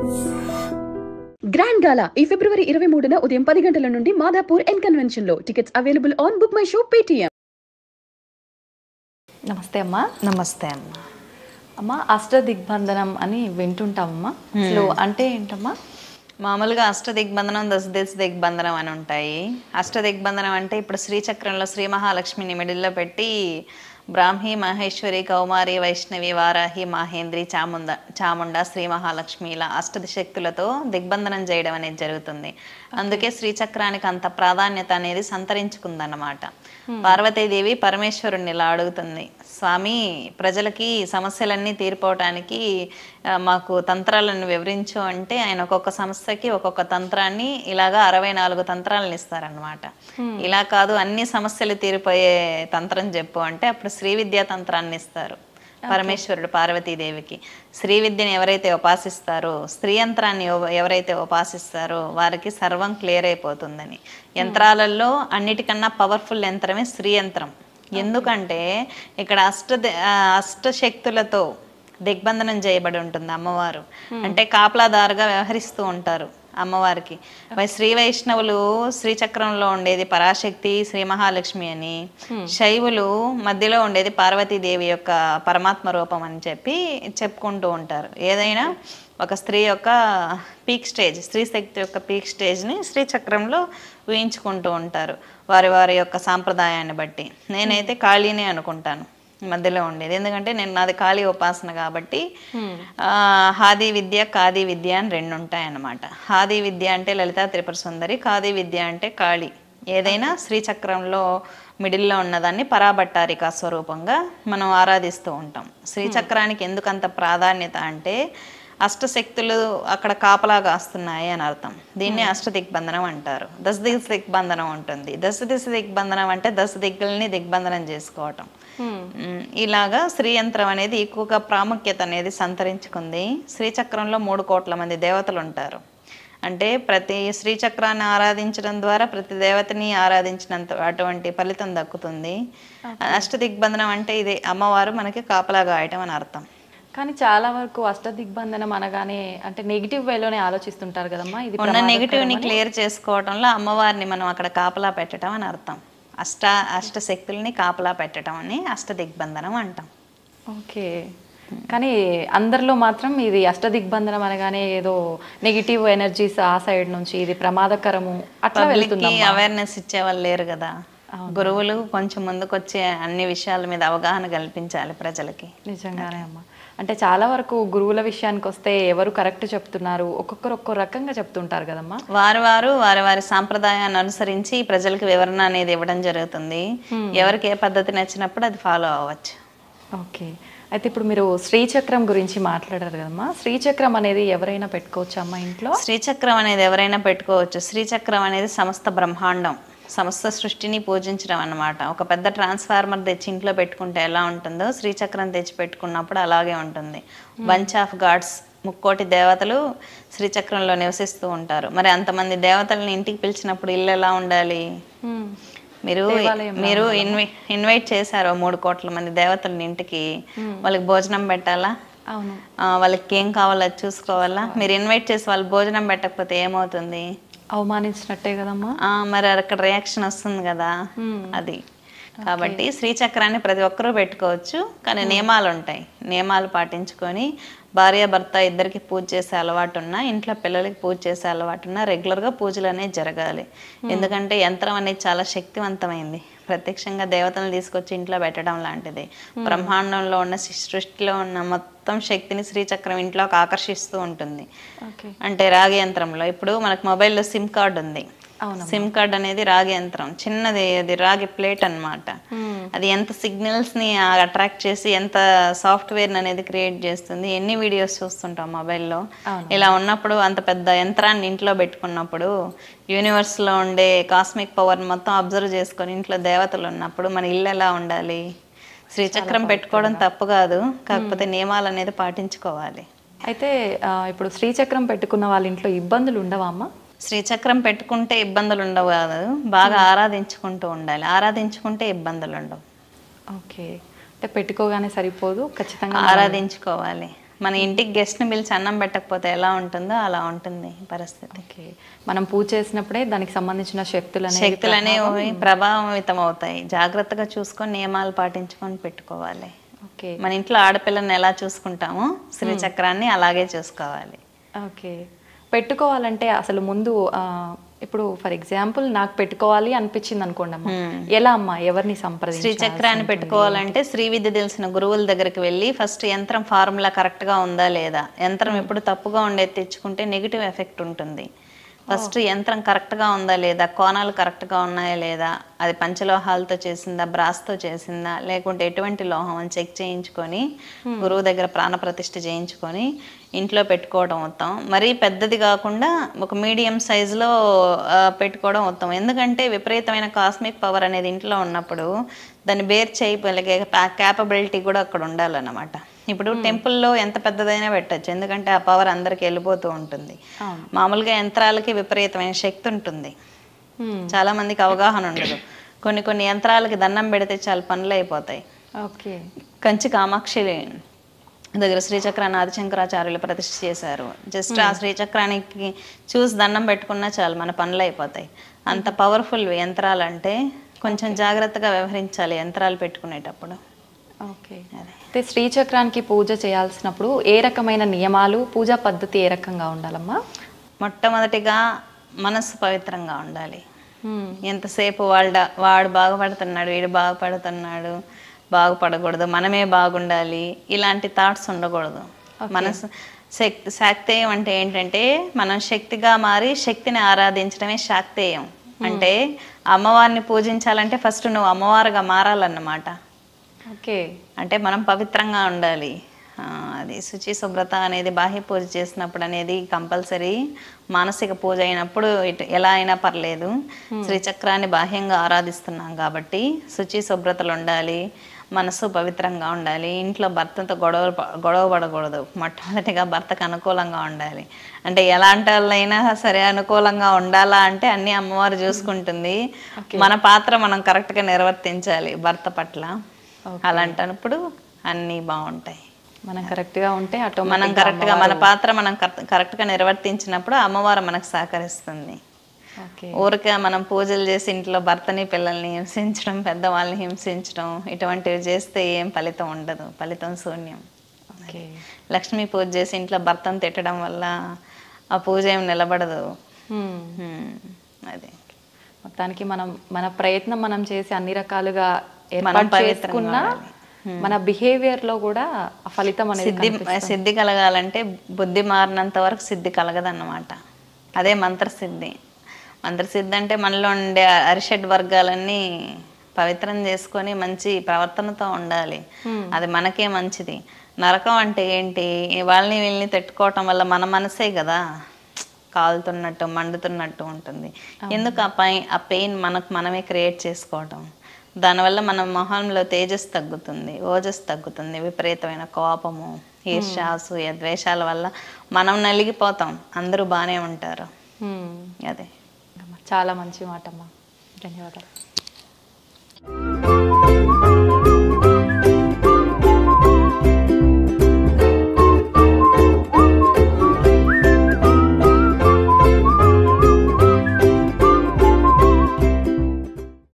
Grand గాలా ఈ ఫిబ్రవరి ఇరవై మూడున ఉదయం పది గంటల నుండి మాదాపూర్ ఎన్ కన్వెన్షన్ లో tickets available on book my show Paytm నమస్తే అమ్మా నమస్తే అమ్మ అమ్మ అష్ట దిగ్బంధనం అని వింటుంటామమ్మా అసలు అంటే ఏంటమ్మా మామూలుగా అష్ట దిగ్బంధనం దశ దిశ దిగ్బంధనం అని ఉంటాయి అష్ట దిగ్బంధనం అంటే ఇప్పుడు శ్రీచక్రంలో శ్రీ మహాలక్ష్మిని మిడిల్లో పెట్టి బ్రాహ్మి మహేశ్వరి కౌమారి వైష్ణవి వారాహి మాహేంద్రి చాముండ చాముండ శ్రీ మహాలక్ష్మి ఇలా అష్ట శక్తులతో దిగ్బంధనం చేయడం అనేది జరుగుతుంది అందుకే శ్రీచక్రానికి అంత ప్రాధాన్యత అనేది సంతరించుకుందన్నమాట పార్వతీదేవి పరమేశ్వరుణ్ణి ఇలా అడుగుతుంది స్వామి ప్రజలకి సమస్యలన్నీ తీరిపోవటానికి ఆ, మాకు తంత్రాలను వివరించు అంటే ఆయన ఒక్కొక్క సమస్యకి ఒక్కొక్క తంత్రాన్ని ఇలాగా అరవై నాలుగు తంత్రాలను ఇస్తారనమాట ఇలా కాదు అన్ని సమస్యలు తీరిపోయే తంత్రం చెప్పు అంటే అప్పుడు శ్రీ విద్యా తంత్రాన్ని ఇస్తారు పరమేశ్వరుడు పార్వతీదేవికి శ్రీ విద్యను ఎవరైతే ఉపాసిస్తారో స్త్రీ యంత్రాన్ని ఎవ- ఎవరైతే ఉపాసిస్తారో వారికి సర్వం క్లియర్ అయిపోతుందని యంత్రాలలో అన్నిటికన్నా పవర్ఫుల్ యంత్రమే స్త్రీ యంత్రం ఎందుకంటే ఇక్కడ అష్ట ది- ఆ, అష్ట శక్తులతో దిగ్బంధనం చేయబడి ఉంటుంది అమ్మవారు అంటే కాపలాదారుగా వ్యవహరిస్తూ ఉంటారు అమ్మవారికి వై- శ్రీ వైష్ణవులు శ్రీచక్రంలో ఉండేది పరాశక్తి శ్రీ మహాలక్ష్మి అని శైవులు మధ్యలో ఉండేది పార్వతీదేవి యొక్క పరమాత్మ రూపం అని చెప్పి చెప్పుకుంటూ ఉంటారు ఏదైనా ఒక స్త్రీ యొక్క పీక్ స్టేజ్ స్త్రీ శక్తి యొక్క పీక్ స్టేజ్ని శ్రీచక్రంలో ఊహించుకుంటూ ఉంటారు వారి వారి యొక్క సాంప్రదాయాన్ని బట్టి నేనైతే ఖాళీనే అనుకుంటాను మధ్యలో ఉండేది ఎందుకంటే నేను నాది ఖాళీ ఉపాసన కాబట్టి ఆ, హాది విద్య కాది విద్య అని రెండు ఉంటాయన్నమాట హాది విద్య అంటే లలితా త్రిపుర సుందరి ఖాదీ విద్య అంటే కాళీ ఏదైనా శ్రీచక్రంలో మిడిల్లో ఉన్నదాన్ని పరాభట్టారిక స్వరూపంగా మనం ఆరాధిస్తూ ఉంటాం శ్రీచక్రానికి ఎందుకు అంత ప్రాధాన్యత అంటే అష్టశక్తులు అక్కడ కాపలా కాస్తున్నాయి అని అర్థం దీన్ని అష్ట దిగ్బంధనం అంటారు దశ దిశ దిగ్బంధనం ఉంటుంది దశ దిశ దిగ్బంధనం అంటే దశ దిక్కుల్ని దిగ్బంధనం చేసుకోవటం మ్, ఇలాగా శ్రీయంత్రం అనేది ఎక్కువగా ప్రాముఖ్యత అనేది సంతరించుకుంది శ్రీచక్రంలో మూడు కోట్ల మంది దేవతలు ఉంటారు అంటే ప్రతి శ్రీచక్రాన్ని ఆరాధించడం ద్వారా ప్రతి దేవతని ఆరాధించినంత అటువంటి ఫలితం దక్కుతుంది అష్ట దిగ్బంధనం అంటే ఇదే అమ్మవారు మనకి కాపలా గాయటం అని అర్థం కానీ చాలా వరకు అష్ట దిగ్బంధనం అనగానే అంటే నెగిటివ్ వేలోనే ఆలోచిస్తుంటారు కదమ్మా ఇది ఉన్న నెగిటివ్ని క్లియర్ చేసుకోవడంలో అమ్మవారిని మనం అక్కడ కాపలా పెట్టడం అని అర్థం అష్ట అష్ట శక్తుల్ని కాపలా పెట్టడం అని అష్ట దిగ్బంధనం అంటాం ఓకే కానీ అందరిలో మాత్రం ఇది అష్ట దిగ్బంధనం అనగానే ఏదో నెగిటివ్ ఎనర్జీస్ ఆ సైడ్ నుంచి ఇది ప్రమాదకరము అట్లా పబ్లిక్కి వెళ్తుంది అవేర్నెస్ ఇచ్చే వాళ్ళు లేరు కదా గురువులు కొంచెం ముందుకు వచ్చి అన్ని విషయాల మీద అవగాహన కల్పించాలి ప్రజలకి నిజంగానే అమ్మా అంటే చాలా వరకు గురువుల విషయానికి వస్తే ఎవరు కరెక్ట్ చెప్తున్నారు ఒక్కొక్కరు ఒక్కో రకంగా చెప్తుంటారు కదమ్మా వారు వారు వారి వారి సాంప్రదాయాన్ని అనుసరించి ప్రజలకు వివరణ అనేది ఇవ్వడం జరుగుతుంది ఎవరికి ఏ పద్ధతి నచ్చినప్పుడు అది ఫాలో అవ్వచ్చు ఓకే అయితే ఇప్పుడు మీరు శ్రీచక్రం గురించి మాట్లాడారు కదమ్మా శ్రీచక్రం అనేది ఎవరైనా పెట్టుకోవచ్చా అమ్మా ఇంట్లో శ్రీచక్రం అనేది ఎవరైనా పెట్టుకోవచ్చు శ్రీచక్రం అనేది సమస్త బ్రహ్మాండం సమస్త సృష్టిని పూజించడం అన్నమాట ఒక పెద్ద ట్రాన్స్ఫార్మర్ తెచ్చి ఇంట్లో పెట్టుకుంటే ఎలా ఉంటుందో శ్రీచక్రం తెచ్చి పెట్టుకున్నప్పుడు అలాగే ఉంటుంది బంచ్ ఆఫ్ గాడ్స్ ముక్కోటి దేవతలు శ్రీచక్రంలో నివసిస్తూ ఉంటారు మరి అంతమంది దేవతల్ని ఇంటికి పిలిచినప్పుడు ఇల్లు ఎలా ఉండాలి మీరు మీరు ఇన్వై ఇన్వైట్ చేశారు ఓ మూడు కోట్ల మంది దేవతల్ని ఇంటికి వాళ్ళకి భోజనం పెట్టాలా అవును ఆ, వాళ్ళకి ఏం కావాలో అది చూసుకోవాలా మీరు ఇన్వైట్ చేసి వాళ్ళు భోజనం పెట్టకపోతే ఏమవుతుంది అవమానించినట్టే కదమ్మా ఆ, మరి అక్కడ రియాక్షన్ వస్తుంది కదా అది కాబట్టి శ్రీచక్రాన్ని ప్రతి ఒక్కరూ పెట్టుకోవచ్చు కానీ నియమాలు ఉంటాయి నియమాలు పాటించుకొని భార్య భర్త ఇద్దరికి పూజ చేసే అలవాటు ఉన్నా ఇంట్లో పిల్లలకి పూజ చేసే అలవాటు ఉన్నా రెగ్యులర్గా పూజలు అనేవి జరగాలి ఎందుకంటే యంత్రం అనేది చాలా శక్తివంతమైంది ప్రత్యక్షంగా దేవతలను తీసుకొచ్చి ఇంట్లో పెట్టడం లాంటిది బ్రహ్మాండంలో ఉన్న సృ- సృష్టిలో ఉన్న మొత్తం శక్తిని శ్రీచక్రం ఇంట్లోకి ఆకర్షిస్తూ ఉంటుంది ఓకే అంటే రాగి యంత్రంలో ఇప్పుడు మనకు మొబైల్లో సిమ్ కార్డ్ ఉంది అవును సిమ్ కార్డ్ అనేది రాగి యంత్రం చిన్నది అది రాగి ప్లేట్ అన్నమాట అది ఎంత సిగ్నల్స్ ని అట్రాక్ట్ చేసి ఎంత సాఫ్ట్వేర్ అనేది క్రియేట్ చేస్తుంది ఎన్ని వీడియోస్ చూస్తుంటాం మొబైల్లో ఇలా ఉన్నప్పుడు అంత పెద్ద యంత్రాన్ని ఇంట్లో పెట్టుకున్నప్పుడు యూనివర్స్ లో ఉండే కాస్మిక్ పవర్ మొత్తం అబ్జర్వ్ చేసుకొని ఇంట్లో దేవతలు ఉన్నప్పుడు మన ఇల్లు ఎలా ఉండాలి శ్రీచక్రం పెట్టుకోవడం తప్పు కాదు కాకపోతే నియమాలు అనేది పాటించుకోవాలి అయితే ఆ, ఇప్పుడు శ్రీచక్రం పెట్టుకున్న వాళ్ళ ఇంట్లో ఇబ్బందులు ఉండవా అమ్మా శ్రీచక్రం పెట్టుకుంటే ఇబ్బందులు ఉండవు కాదు బాగా ఆరాధించుకుంటూ ఉండాలి ఆరాధించుకుంటే ఇబ్బందులు ఉండవు ఓకే అంటే పెట్టుకోగానే సరిపోదు ఖచ్చితంగా ఆరాధించుకోవాలి మన ఇంటికి గెస్ట్ని పిలిచి అన్నం పెట్టకపోతే ఎలా ఉంటుందో అలా ఉంటుంది పరిస్థితి ఓకే మనం పూజ చేసినప్పుడే దానికి సంబంధించిన శక్తులు అనేవి శక్తులు అనేవి ప్రభావితం అవుతాయి జాగ్రత్తగా చూసుకొని నియమాలు పాటించుకొని పెట్టుకోవాలి ఓకే మన ఇంట్లో ఆడపిల్లని ఎలా చూసుకుంటామో శ్రీచక్రాన్ని అలాగే చూసుకోవాలి ఓకే పెట్టుకోవాలంటే అసలు ముందు ఆ, ఇప్పుడు ఫర్ ఎగ్జాంపుల్ నాకు పెట్టుకోవాలి అనిపించింది అనుకోండి అమ్మ ఎలా అమ్మా ఎవరిని సంప్రదించాలి శ్రీచక్రాన్ని పెట్టుకోవాలంటే శ్రీ విద్య తెలిసిన గురువుల దగ్గరికి వెళ్ళి ఫస్ట్ యంత్రం ఫార్ములా కరెక్ట్గా ఉందా లేదా యంత్రం ఎప్పుడు తప్పుగా ఉండేది తెచ్చుకుంటే నెగిటివ్ ఎఫెక్ట్ ఉంటుంది ఫస్ట్ యంత్రం కరెక్ట్గా ఉందా లేదా కోణాలు కరెక్ట్గా ఉన్నాయా లేదా అది పంచలోహాలతో చేసిందా బ్రాస్తో చేసిందా లేకుంటే ఎటువంటి లోహం అని చెక్ చేయించుకొని గురువు దగ్గర ప్రాణప్రతిష్ఠ చేయించుకొని ఇంట్లో పెట్టుకోవడం ఉత్తమం మరీ పెద్దది కాకుండా ఒక మీడియం సైజులో పెట్టుకోవడం ఉత్తమం ఎందుకంటే విపరీతమైన కాస్మిక్ పవర్ అనేది ఇంట్లో ఉన్నప్పుడు దాన్ని బేర్ చేయగలిగే క్యాపబిలిటీ కూడా అక్కడ ఉండాలన్నమాట ఇప్పుడు టెంపుల్లో ఎంత పెద్దదైనా పెట్టచ్చు ఎందుకంటే ఆ పవర్ అందరికి వెళ్ళిపోతూ ఉంటుంది మామూలుగా యంత్రాలకి విపరీతమైన శక్తి ఉంటుంది Hmm. చాలా మందికి అవగాహన ఉండదు కొన్ని కొన్ని యంత్రాలకి దండం పెడితే చాలా పనులు అయిపోతాయి ఓకే కంచి కామాక్షి దగ్గర శ్రీచక్రాన్ని ఆదిశంకరాచార్యులు ప్రతిష్ఠ చేశారు జస్ట్ ఆ శ్రీచక్రానికి చూసి దండం పెట్టుకున్నా చాలు మన పనులు అయిపోతాయి అంత పవర్ఫుల్ యంత్రాలు అంటే కొంచెం జాగ్రత్తగా వ్యవహరించాలి యంత్రాలు పెట్టుకునేటప్పుడు ఓకే అయితే శ్రీచక్రానికి పూజ చేయాల్సినప్పుడు ఏ రకమైన నియమాలు పూజా పద్ధతి ఏ రకంగా ఉండాలమ్మా మొట్టమొదటిగా మనస్సు పవిత్రంగా ఉండాలి ఎంతసేపు వాళ్ళ వాడు బాగుపడుతున్నాడు వీడు బాగుపడుతున్నాడు బాగుపడకూడదు మనమే బాగుండాలి ఇలాంటి థాట్స్ ఉండకూడదు మనసు శక్తి శాక్తేయం అంటే ఏంటంటే మనం శక్తిగా మారి శక్తిని ఆరాధించడమే శాక్తేయం అంటే అమ్మవారిని పూజించాలంటే ఫస్ట్ నువ్వు అమ్మవారుగా మారాలన్నమాట ఓకే అంటే మనం పవిత్రంగా ఉండాలి ఆ, అది శుచి శుభ్రత అనేది బాహ్య పూజ చేసినప్పుడు అనేది కంపల్సరీ మానసిక పూజ అయినప్పుడు ఇటు ఎలా అయినా పర్లేదు శ్రీచక్రాన్ని బాహ్యంగా ఆరాధిస్తున్నాం కాబట్టి శుచి శుభ్రతలు ఉండాలి మనసు పవిత్రంగా ఉండాలి ఇంట్లో భర్తతో గొడవ గొడవ పడకూడదు మొట్టమొదటిగా భర్తకు అనుకూలంగా ఉండాలి అంటే ఎలాంటి వాళ్ళైనా సరే అనుకూలంగా ఉండాలా అంటే అన్ని అమ్మవారు చూసుకుంటుంది మన పాత్ర మనం కరెక్ట్గా నిర్వర్తించాలి భర్త పట్ల అలాంటప్పుడు అన్నీ బాగుంటాయి మనం కరెక్ట్గా ఉంటే మనం ఆటోమేటిక్ కరెక్ట్గా మన పాత్ర మనం కరెక్ట్- కరెక్ట్గా నిర్వర్తించినప్పుడు అమ్మవారు మనకు సహకరిస్తుంది ఓకే ఊరికే మనం పూజలు చేసి ఇంట్లో భర్తని పిల్లల్ని హింసించడం పెద్దవాళ్ళని హింసించడం ఇటువంటివి చేస్తే ఏం ఫలితం ఉండదు ఫలితం శూన్యం ఓకే లక్ష్మీ పూజ చేసి ఇంట్లో భర్తను తిట్టడం వల్ల ఆ పూజ ఏం నిలబడదు Hmm. హ్మ్. అది మొత్తానికి మనం మన ప్రయత్నం మనం చేసి అన్ని రకాలుగా మనం ఏర్పాటు పవిత్రంగా చేసుకున్నా ఉండాలి. మన బిహేవియర్ లో కూడా ఆ ఫలితం అనేది సిద్ధి సిద్ధి కలగాలంటే బుద్ధి మారినంత వరకు సిద్ధి కలగదన్నమాట అదే మంత్రసిద్ధి మంత్రసిద్ధి అంటే మనలో ఉండే అరిషడ్ వర్గాలన్నీ పవిత్రం చేసుకొని మంచి ప్రవర్తనతో ఉండాలి అది మనకే మంచిది నరకం అంటే ఏంటి వాళ్ళని వీళ్ళని తట్టుకోవటం వల్ల మన మనసే కదా కాలుతున్నట్టు మండుతున్నట్టు ఉంటుంది ఎందుకు ఆ పై ఆ పెయిన్ మనకు మనమే క్రియేట్ చేసుకోవటం దానివల్ల మన మొహంలో తేజస్ తగ్గుతుంది ఓజస్ తగ్గుతుంది విపరీతమైన కోపము ఈర్ష్య అసూయ ద్వేషాల వల్ల మనం నలిగిపోతాం అందరూ బాగానే ఉంటారు Hmm. అదే చాలా మంచి మాట అమ్మా ధన్యవాదాలు